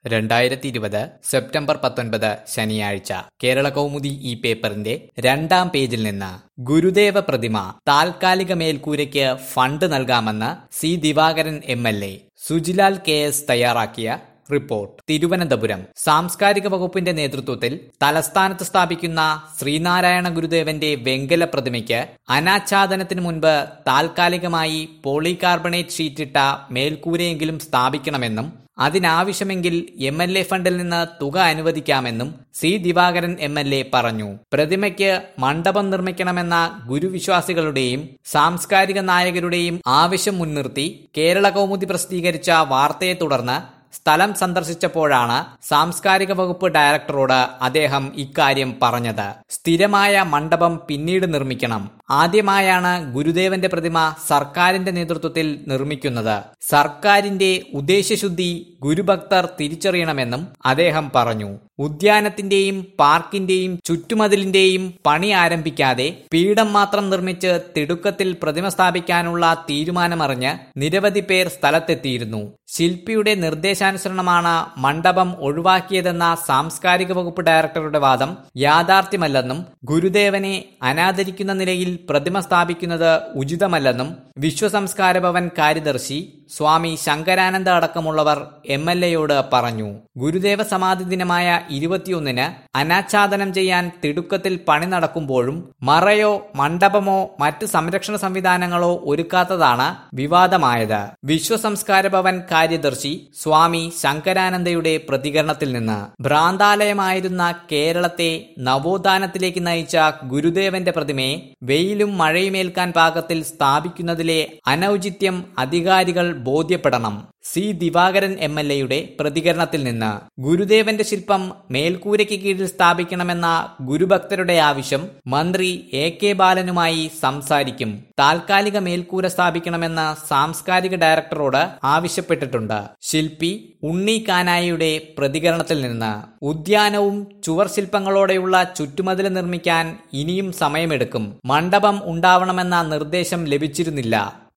രണ്ടായിരത്തി ഇരുപത് സെപ്റ്റംബർ പത്തൊൻപത് ശനിയാഴ്ച കേരള കൗമുദി ഈ പേപ്പറിന്റെ രണ്ടാം പേജിൽ നിന്ന് ഗുരുദേവ പ്രതിമ താൽക്കാലിക മേൽക്കൂരയ്ക്ക് ഫണ്ട് നൽകാമെന്ന് C Divakaran M L A Sujilal K S തയ്യാറാക്കിയ റിപ്പോർട്ട് തിരുവനന്തപുരം സാംസ്കാരിക വകുപ്പിന്റെ നേതൃത്വത്തിൽ തലസ്ഥാനത്ത് സ്ഥാപിക്കുന്ന ശ്രീനാരായണ ഗുരുദേവന്റെ വെങ്കല പ്രതിമയ്ക്ക് അനാച്ഛാദനത്തിന് മുൻപ് താൽക്കാലികമായി പോളികാർബണേറ്റ് ഷീറ്റിട്ട മേൽക്കൂരയെങ്കിലും സ്ഥാപിക്കണമെന്നും അതിനാവശ്യമെങ്കിൽ എം എൽ എ ഫണ്ടിൽ നിന്ന് തുക അനുവദിക്കാമെന്നും C Divakaran M L A പറഞ്ഞു പ്രതിമയ്ക്ക് മണ്ഡപം നിർമ്മിക്കണമെന്ന ഗുരുവിശ്വാസികളുടെയും സാംസ്കാരിക നായകരുടെയും ആവശ്യം മുൻനിർത്തി കേരള കൗമുദി പ്രസിദ്ധീകരിച്ച വാർത്തയെ തുടർന്ന് സ്ഥലം സന്ദർശിച്ചപ്പോഴാണ് സാംസ്കാരിക വകുപ്പ് ഡയറക്ടറോട് അദ്ദേഹം ഇക്കാര്യം പറഞ്ഞത് സ്ഥിരമായ മണ്ഡപം പിന്നീട് നിർമ്മിക്കണം ആദ്യമായാണ് ഗുരുദേവന്റെ പ്രതിമ സർക്കാരിന്റെ നേതൃത്വത്തിൽ നിർമ്മിക്കുന്നത് സർക്കാരിന്റെ ഉദ്ദേശശുദ്ധി ഗുരുഭക്തർ തിരിച്ചറിയണമെന്നും അദ്ദേഹം പറഞ്ഞു ഉദ്യാനത്തിന്റെയും പാർക്കിന്റെയും ചുറ്റുമതിലിന്റെയും പണി ആരംഭിക്കാതെ പീഠം മാത്രം നിർമ്മിച്ച് തിടുക്കത്തിൽ പ്രതിമ സ്ഥാപിക്കാനുള്ള തീരുമാനമറിഞ്ഞ് നിരവധി പേർ സ്ഥലത്തെത്തിയിരുന്നു ശില്പിയുടെ നിർദ്ദേശാനുസരണമാണ് മണ്ഡപം ഒഴിവാക്കിയതെന്ന സാംസ്കാരിക വകുപ്പ് ഡയറക്ടറുടെ വാദം യാഥാർത്ഥ്യമല്ലെന്നും ഗുരുദേവനെ അനാദരിക്കുന്ന നിലയിൽ പ്രതിമ സ്ഥാപിക്കുന്നത് ഉചിതമല്ലെന്നും വിശ്വസംസ്കാര ഭവൻ കാര്യദർശി സ്വാമി ശങ്കരാനന്ദ അടക്കമുള്ളവർ എം എൽ എയോട് പറഞ്ഞു ഗുരുദേവ സമാധി ദിനമായ ഇരുപത്തിയൊന്നിന് അനാച്ഛാദനം ചെയ്യാൻ തിടുക്കത്തിൽ പണി നടക്കുമ്പോഴും മറയോ മണ്ഡപമോ മറ്റ് സംരക്ഷണ സംവിധാനങ്ങളോ ഒരുക്കാത്തതാണ് വിവാദമായത് വിശ്വസംസ്കാര ഭവൻ കാര്യദർശി സ്വാമി ശങ്കരാനന്ദയുടെ പ്രതികരണത്തിൽ നിന്ന് ഭ്രാന്താലയമായിരുന്ന കേരളത്തെ നവോത്ഥാനത്തിലേക്ക് നയിച്ച ഗുരുദേവന്റെ പ്രതിമയെ വെയിലും മഴയുമേൽക്കാൻ പാകത്തിൽ സ്ഥാപിക്കുന്നതിലെ അനൌചിത്യം അധികാരികൾ ബോധ്യപ്പെടണം സി ദിവാകരൻ എം എൽ എയുടെ പ്രതികരണത്തിൽ നിന്ന് ഗുരുദേവന്റെ ശില്പം മേൽക്കൂരയ്ക്ക് കീഴിൽ സ്ഥാപിക്കണമെന്ന ഗുരുഭക്തരുടെ ആവശ്യം മന്ത്രി എ കെ ബാലനുമായി സംസാരിക്കും താൽക്കാലിക മേൽക്കൂര സ്ഥാപിക്കണമെന്ന് സാംസ്കാരിക ഡയറക്ടറോട് ആവശ്യപ്പെട്ടിട്ടുണ്ട് ശില്പി ഉണ്ണി കാനായിയുടെ പ്രതികരണത്തിൽ നിന്ന് ഉദ്യാനവും ചുവർ ശില്പങ്ങളോടെയുള്ള ചുറ്റുമതിൽ നിർമ്മിക്കാൻ ഇനിയും സമയമെടുക്കും മണ്ഡപം ഉണ്ടാവണമെന്ന നിർദ്ദേശം ലഭിച്ചിരുന്നില്ല